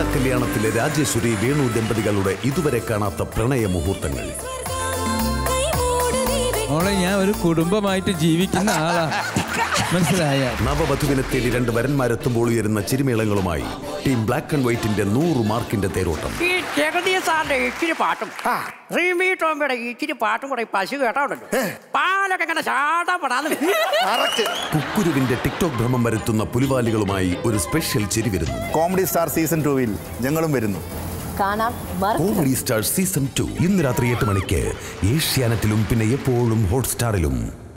കല്യാണത്തിലെ രാജേശ്വരി വേണു ദമ്പതികളുടെ ഇതുവരെ കാണാത്ത പ്രണയ മുഹൂർത്തങ്ങൾ മോളെ ഞാൻ ഒരു കുടുംബമായിട്ട് ജീവിക്കുന്ന ആളാ മനസ്സിലായ നവവധുവിനെ തേടി രണ്ട് വരന്മാരെത്തുമ്പോൾ ഉയരുന്ന ചിരിമേളങ്ങളുമായി ടീം ബ്ലാക്ക് ആൻഡ് വൈറ്റിന്റെ നൂറ് മാർക്കിന്റെ തേരോട്ടം ഈ ജഗതി സാറിന്റെ ഇച്ചിരി പാട്ടും റീമി ടോംബയുടെ ഇച്ചിരി പാട്ടും കൂടെ ഈ പശു കേട്ടോണ്ടല്ലോ പാലൊക്കെ ഇങ്ങനെ ചാടാ പെടാതെ കുക്കുരുവിന്റെ ടിക്ടോക്ക് ഭ്രമം വരുത്തുന്ന പുലിവാലികളുമായി ഒരു സ്പെഷ്യൽ ചിരി വരുന്നു കോമഡി സ്റ്റാർ സീസൺ ടൂവിൽ ഞങ്ങളും വരുന്നു കാണാം മറക്കരുത്. കോമഡി സ്റ്റാർ സീസൺ ടു ഇന്ന് രാത്രി എട്ട് മണിക്ക് ഏഷ്യാനെറ്റിലും പിന്നെ എപ്പോഴും ഹോട്ട്സ്റ്റാറിലും